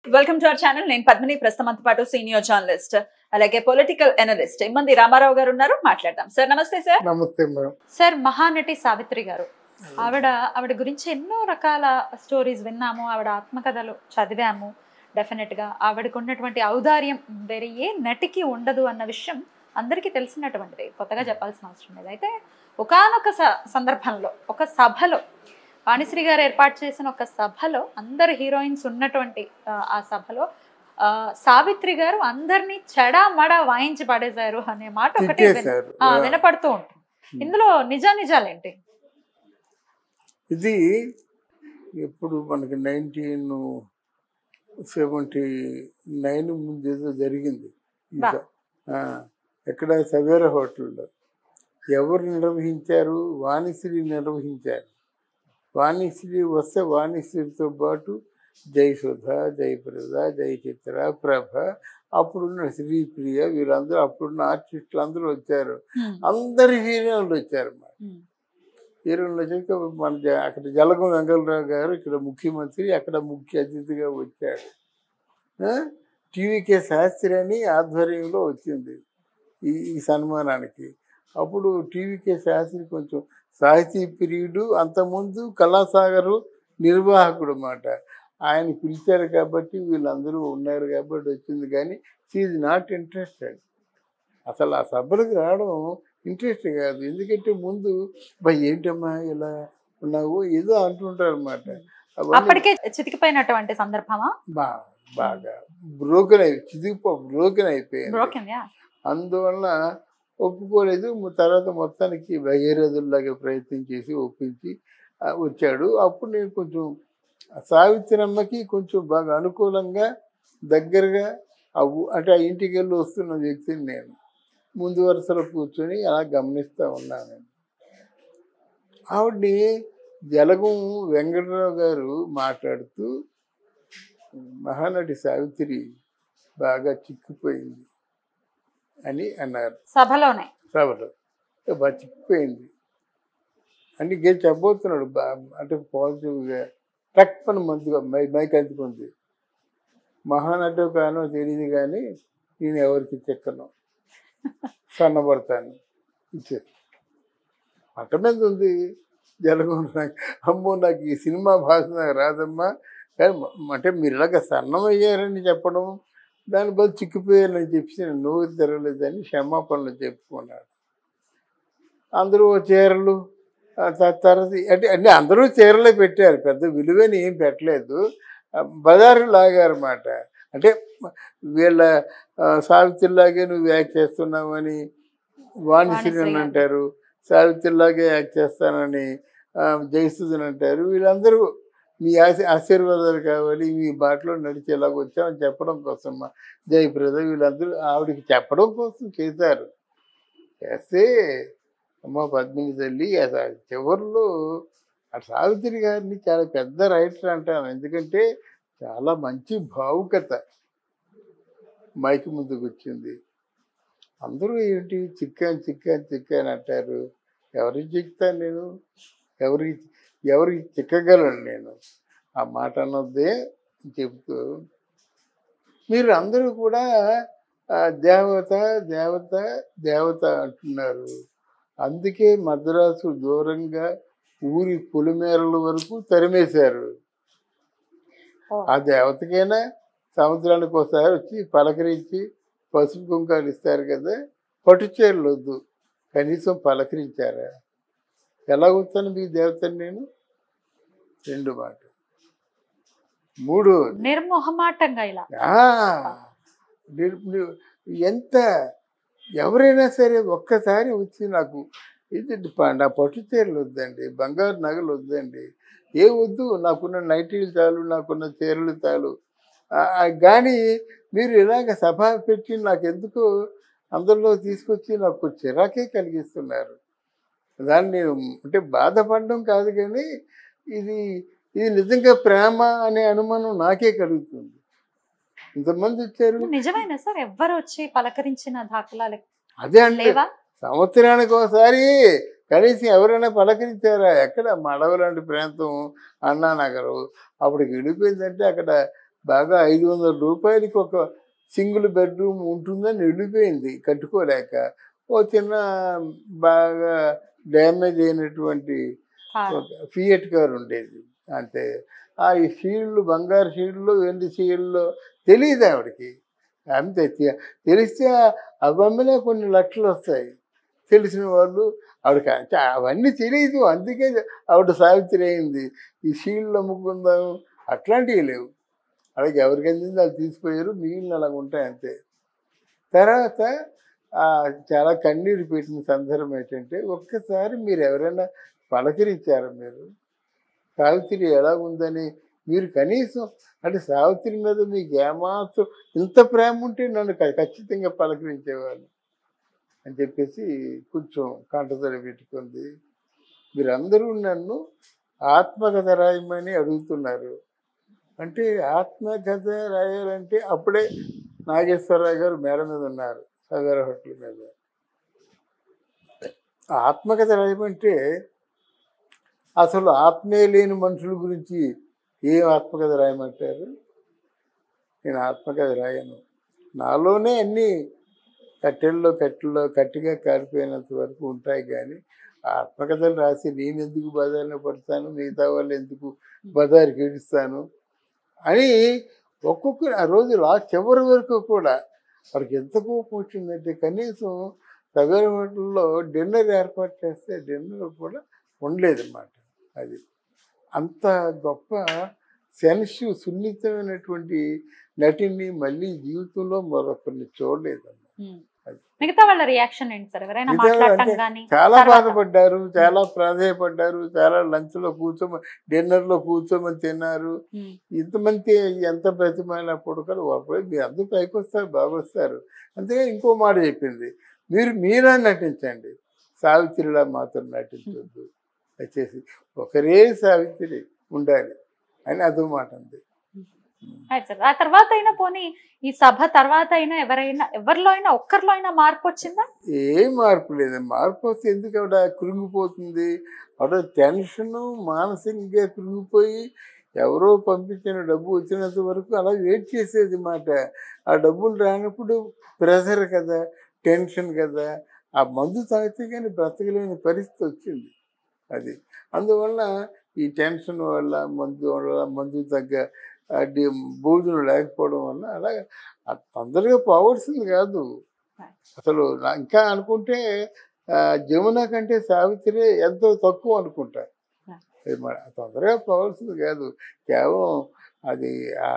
Welcome to our channel నేను పద్మిని ప్రస్తుతం పాటు సీనియర్ జర్నలిస్ట్ అలాగే పొలిటికల్ ఎనలిస్ట్ ఇమ్మంది రామారావు గారు ఉన్నారు మాట్లాడదాం సార్ నమస్తే సార్ నమస్తే మేడం సార్ మహానటి సావిత్రి గారు ఆవిడ ఆవిడ గురించి ఎన్నో రకాల స్టోరీస్ విన్నాము ఆవిడ ఆత్మకథలు చదివాము డెఫినెట్ గా ఆవిడకు ఉన్నటువంటి ఔదార్యం వేరే ఏ నటికి ఉండదు అన్న విషయం అందరికీ తెలిసినటువంటిది కొత్తగా చెప్పాల్సిన అవసరం లేదు అయితే ఒకానొక స- సందర్భంలో ఒక సభలో వాణిశ్రీ గారు ఏర్పాటు చేసిన ఒక సభలో అందరు హీరోయిన్స్ ఉన్నటువంటి ఆ, ఆ సభలో ఆ, సావిత్రి గారు అందరినీ చెడా మడ వాయించి పడేశారు అనే మాట ఒకటి విన- తిట్టేశారు ఆ, వినపడుతూ ఉంటుంది ఇందులో నిజా నిజాలేంటి ఇది ఎప్పుడు మనకి నైన్టీన్ సెవెంటీ నైన్ ముందు ఏదో జరిగింది ఈ బా. స- ఆ, ఎక్కడ సవేర హోటల్లో ఎవరు నిర్వహించారు వాణిశ్రీ నిర్వహించారు వాణిశ్రీ వస్తే వాణిశ్రీతో పాటు జయసుధ జయప్రద జయచిత్ర ప్రభ అప్పుడున్న శ్రీప్రియ వీళ్ళందరూ అప్పుడున్న ఆర్టిస్టులు అందరూ వచ్చారు అందరు హీరోలు వచ్చారు మరి ఉమ్. హీరోలు వచ్చాక మన జ- అక్కడ జలగం వెంకటరావు గారు ఇక్కడ ముఖ్యమంత్రి అక్కడ ముఖ్య అతిథిగా వచ్చాడు ఆ? టీవీకే శాస్త్రి అని ఆధ్వర్యంలో వచ్చింది ఈ ఈ సన్మానానికి అప్పుడు టీవీకే శాస్త్రి కొంచెం సాహితీ పీరియడు అంతకుముందు కళాసాగరు నిర్వాహకుడు అన్నమాట ఆయన పిలిచారు కాబట్టి వీళ్ళందరూ ఉన్నారు కాబట్టి వచ్చింది కానీ షీఈ్ నాట్ ఇంట్రెస్టెడ్ అసలు ఆ సభలకు రావడం ఇంట్రెస్ట్ కాదు ఎందుకంటే ముందు బా ఏంటమ్మా ఇలా ఉన్నావు ఏదో అంటుంటారు అనమాట అప్పటికే చితికిపోయినటువంటి సందర్భమా బా బాగా బ్రోకెన్ అయి చిదిగిపో బ్రోకెన్ అయిపోయింది బ్రోకెన్ యా అందువల్ల ఒప్పుకోలేదు ము- తర్వాత మొత్తానికి భగీరథుల్లాగా ప్రయత్నం చేసి ఒప్పించి ఆ, వచ్చాడు అప్పుడు నేను కొంచెం సావిత్రమ్మకి కొంచెం బాగా అనుకూలంగా దగ్గరగా ఆ ఊ- అంటే ఆ ఇంటికి వెళ్ళి వస్తున్న వ్యక్తిని నేను ముందు వరుసలో కూర్చొని అలా గమనిస్తూ ఉన్నాను నేను ఆవిడ్ని జలగం వెంకటరావు గారు మాట్లాడుతూ మహానటి సావిత్రి బాగా చిక్కిపోయింది అని అన్నారు సభలోనే సభలో బాగా చిక్కిపోయింది అని గేట్ చెప్పబోతున్నాడు బా అంటే పాజిటివ్గా టక్ పని మందుగా మై మైక్ అందుకుంది మహానటు కానో తెలియదు కానీ నేను ఎవరికి చెక్కను సన్నబడతాను ఇచ్చారు పట్ట మీద ఉంది జలగం నాకు అమ్మో నాకు ఈ సినిమా భాష నాకు రాదమ్మా కానీ మ- అంటే మీరు ఇలాగ సన్నమయ్యారని చెప్పడం దాని బదులు చిక్కిపోయారని చెప్పి నేను నువ్వు తిరగలేదని క్షమాపణలు చెప్పుకున్నాడు అందరూ ఓ చీరలు ఆ త- తర్వాత అంటే అంటే అందరూ చీరలే పెట్టారు పెద్ద విలువని ఏం పెట్టలేదు ఆ బజారు లాగారన్నమాట అంటే వీళ్ళ ఆ, సావిత్రిలాగే నువ్వు యాక్ట్ చేస్తున్నావని వాణిశ్రీ వాణిశ్రీ అని గారు. అంటారు సావిత్రిలాగే యాక్ట్ చేస్తానని ఆ, జయసుధన్ అంటారు వీళ్ళందరూ మీ ఆశ ఆశీర్వాదాలు కావాలి మీ బాటలో నడిచేలాగా వచ్చామని చెప్పడం కోసం మా జయప్రద వీళ్ళందరూ ఆవిడకి చెప్పడం కోసం చేశారు చేస్తే అమ్మ పద్మిని తల్లి అసలు చివరిలో ఆ సావిత్రి గారిని చాలా పెద్ద రైటర్ అంటాను ఎందుకంటే చాలా మంచి భావుకత మైక్ ముందుకు వచ్చింది అందరూ ఏంటి చిక్కాను చిక్కాను చిక్కాను అంటారు ఎవరికి చిక్తాను నేను ఎవరికి ఎవరికి చిక్కగలను నేను ఆ మాట అన్నదే చెబుతూ మీరు అందరూ కూడా ఆ, దేవత దేవత దేవత అంటున్నారు అందుకే మద్రాసు దూరంగా ఊరి పొలిమేరల వరకు తరిమేశారు ఓ. ఆ దేవతకైనా సంవత్సరానికి ఒకసారి వచ్చి పలకరించి పసుపు కుంకాలు ఇస్తారు కదా పట్టు చీరలు వద్దు కనీసం పలకరించారా ఎలా వస్తాను మీ దేవతని నేను రెండు మాట మూడు నిర్మోహమాటంగా ఇలా ఆ, నిర్- ని- ఎంత ఎవరైనా సరే ఒక్కసారి వచ్చి నాకు ఇది ప- నా పట్టు చీరలు వద్దండి బంగారు నగలు వద్దండి ఏ వద్దు నాకున్న నైటీలు చాలు నాకున్న చీరలు చాలు ఆ, ఆ, కానీ మీరు ఇలాగ సభ పెట్టి నాకు ఎందుకు అందరిలో తీసుకొచ్చి నాకు చిరాకే కలిగిస్తున్నారు దాన్ని నేను అంటే బాధపడడం కాదు కానీ ఇది ఇది నిజంగా ప్రేమ అనే అనుమానం నాకే కలుగుతుంది ఇంతమంది వచ్చారు నిజమేనా సార్ ఎవ్వరు వచ్చి పలకరించిన దాఖలాలు అదే అంటే లేవా సంవత్సరానికి ఒకసారి కనీసం ఎవరైనా పలకరించారా ఎక్కడ మడవ లాంటి ప్రాంతం అన్నానగరు అప్పుడు విడిపోయిందంటే అక్కడ బాగా ఐదు వందల రూపాయలకి ఒక సింగిల్ బెడ్రూమ్ ఉంటుందని వెళ్ళిపోయింది కట్టుకోలేక ఓ చిన్న బాగా డ్యామేజ్ అయినటువంటి కాదు. ఒక ఫియట్ కార్ ఉండేది అంతే ఆ ఈ షీల్డ్లు బంగారు షీల్డ్లు వెండి షీల్డ్లు తెలియదు ఆవిడకి అంతే తె- తెలిస్తే అవమ్మనే కొన్ని లక్షలు వస్తాయి తెలిసిన వాళ్ళు ఆవిడకి అంటే అవన్నీ తెలియదు అందుకే ఆవిడ సావిత్రి అయింది ఈ షీల్డ్లు అమ్ముకుందాం అట్లాంటివి లేవు అలాగే ఎవరికి అందింది వాళ్ళు తీసిపోయారు మిగిలిన అలాగ ఉంటాయి అంతే తర్వాత ఆ, చాలా కన్నీరు పెట్టిన సందర్భం ఏంటంటే ఒక్కసారి మీరు ఎవరైనా పలకరించారా మీరు సావిత్రి ఎలా ఉందని మీరు కనీసం అంటే సావిత్రి మీద మీకు ఏమాత్రం ఇంత ప్రేమ ఉంటే నన్ను ఖ- ఖచ్చితంగా పలకరించేవాళ్ళు అని చెప్పేసి కొంచెం కంటతడి పెట్టుకుంది మీరందరూ నన్ను ఆత్మకథ రాయమని అడుగుతున్నారు అంటే ఆత్మకథ రాయాలంటే అప్పుడే నాగేశ్వరరావు గారు మేడ మీద ఉన్నారు సదర హోటల్ మీద ఆత్మకథ రాయమంటే అసలు ఆత్మే లేని మనుషుల గురించి ఏం ఆత్మకథ రాయమంటారు నేను ఆత్మకథ రాయను నాలోనే అన్నీ కట్టెల్లో కట్టెల్లో కట్టిగా కాలిపోయినంత వరకు ఉంటాయి కానీ ఆ ఆత్మకథలు రాసి నేను ఎందుకు బజార్లో పడతాను మిగతా వాళ్ళు ఎందుకు బజార్కి ఏడుస్తాను అని ఒక్కొక్క ఆ రోజు లాస్ట్ చివరి వరకు కూడా వాడికి ఎంత కోపం వచ్చిందంటే కనీసం సవేర హోటల్లో డిన్నర్ ఏర్పాటు చేస్తే డిన్నర్ కూడా ఉండలేదన్నమాట అది అంత గొప్ప సెన్సిటివ్ సున్నితమైనటువంటి నటిని మళ్ళీ జీవితంలో మరొకరిని చూడలేదన్నమాట ఉమ్. అది. మిగతా వాళ్ళ రియాక్షన్ ఏంటి సార్ ఎవరైనా మిగతా మాట్లాడటం అంటే కానీ చాలా తర్వాత- బాధపడ్డారు చాలా ప్రాధాయపడ్డారు చాలా లంచ్లో కూర్చోమని డిన్నర్లో కూర్చోమని తిన్నారు ఉమ్. ఇంతమంది ఎంత బ్రతిమాలినప్పుడు కూడా వాళ్ళు మీరు అందరూ పైకి వస్తారు బాగా వస్తారు అంతేగాని ఇంకో మాట చెప్పింది మీరు మీరా నటించండి సావిత్రిలా మాత్రం నటించొద్దు వచ్చేసి ఒకరే సావిత్రి ఉండాలి అని అదో మాట ఉంది రైట్ సార్ ఆ తర్వాత అయినా పోనీ ఈ సభ తర్వాత అయినా ఎవరైనా ఎవరిలో అయినా ఒక్కరిలో అయినా మార్పు వచ్చిందా ఏం మార్పు లేదు మార్పు వస్తే ఎందుకు ఆవిడ కృంగిపోతుంది ఆవిడ టెన్షన్ మానసికంగా కృంగిపోయి ఎవరో పంపించిన డబ్బు వచ్చినంత వరకు అలా వెయిట్ చేసేది మాట ఆ డబ్బులు రానప్పుడు ప్రెషర్ కదా టెన్షన్ కదా ఆ మందు తాగితే కానీ బ్రతకలేని పరిస్థితి వచ్చింది అది అందువల్ల ఈ టెన్షన్ వల్ల మందు వల్ల మందు తగ్గ ఆ డి- భోజనం లేకపోవడం వల్ల అలా తొందరగా పోవలసింది కాదు అసలు నా- ఇంకా అనుకుంటే ఆ, జమున కంటే సావిత్రి ఎంతో తక్కువ అనుకుంటా Yeah. అది మన తొందరగా పోవాల్సింది కాదు కేవలం అది ఆ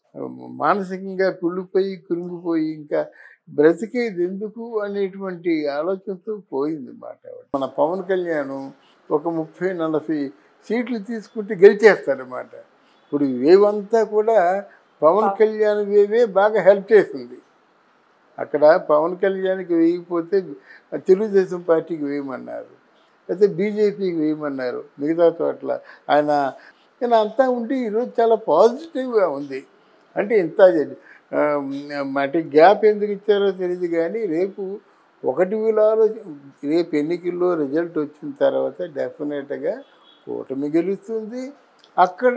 మానసికంగా కుళ్ళిపోయి కురింగిపోయి ఇంకా బ్రతికేది ఎందుకు అనేటువంటి ఆలోచనతో పోయింది మాట మన పవన్ కళ్యాణ్ ఒక ముప్పై నలభై సీట్లు తీసుకుంటే గెలిచేస్తారన్నమాట ఇప్పుడు వేవంతా కూడా పవన్ కళ్యాణ్ వేవే బాగా హెల్ప్ చేసింది అక్కడ పవన్ కళ్యాణ్కి వేయకపోతే తెలుగుదేశం పార్టీకి వేయమన్నారు అయితే బీజేపీకి వేయమన్నారు మిగతా చోట్ల ఆయన కానీ అంతా ఉంటే ఈరోజు చాలా పాజిటివ్గా ఉంది అంటే ఇంత ఆ, అంటే గ్యాప్ ఎందుకు ఇచ్చారో తెలియదు కానీ రేపు ఒకటి విలాలో రేపు ఎన్నికల్లో రిజల్ట్ వచ్చిన తర్వాత డెఫినెట్గా కూటమి గెలుస్తుంది అక్కడ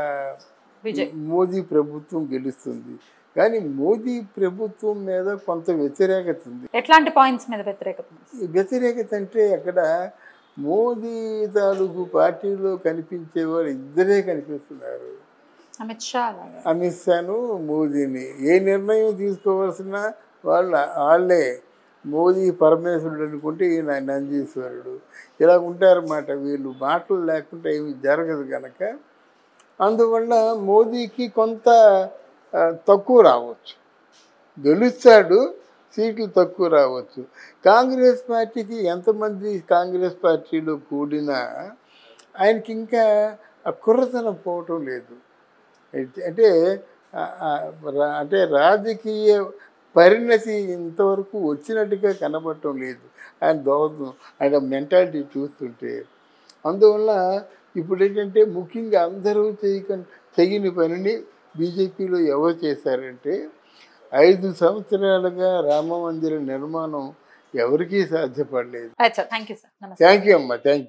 విజయ్ మోదీ ప్రభుత్వం గెలుస్తుంది కానీ మోదీ ప్రభుత్వం మీద కొంత వ్యతిరేకత ఉంది ఎట్లాంటి పాయింట్స్ మీద వ్యతిరేకత ఉంది? ఈ వ్యతిరేకత అంటే అక్కడ మోదీ తాలూకు పార్టీలో కనిపించేవారు ఇద్దరే కనిపిస్తున్నారు అమిత్ షా అలాగే అమిత్ షాను మోదీని ఏ నిర్ణయం తీసుకోవాల్సిన వాళ్ళ వాళ్ళే మోదీ పరమేశ్వరుడు అనుకుంటే ఈయన నందీశ్వరుడు ఇలా ఉంటారన్నమాట వీళ్ళు మాటలు లేకుండా ఏమి జరగదు కనుక అందువల్ల మోదీకి కొంత ఆ, తక్కువ రావచ్చు గెలుస్తాడు సీట్లు తక్కువ రావచ్చు కాంగ్రెస్ పార్టీకి ఎంతమంది కాంగ్రెస్ పార్టీలో కూడినా ఆయనకి ఇంకా ఆ కుర్రతనం పోవటం లేదు అయితే- అంటే ఆ- ఆ రా- అంటే రాజకీయ పరిణతి ఇంతవరకు వచ్చినట్టుగా కనబడటం లేదు ఆయన దోహదం ఆయన మెంటాలిటీ చూస్తుంటే అందువల్ల ఇప్పుడు ఏంటంటే ముఖ్యంగా అందరూ చేయక చెయ్యని పనిని బీజేపీలో ఎవరు చేశారంటే ఐదు సంవత్సరాలుగా రామ మందిర నిర్మాణం ఎవరికీ సాధ్యపడలేదు right sir thank you sir నమస్తే థ్యాంక్ యూ అమ్మా థ్యాంక్ యూ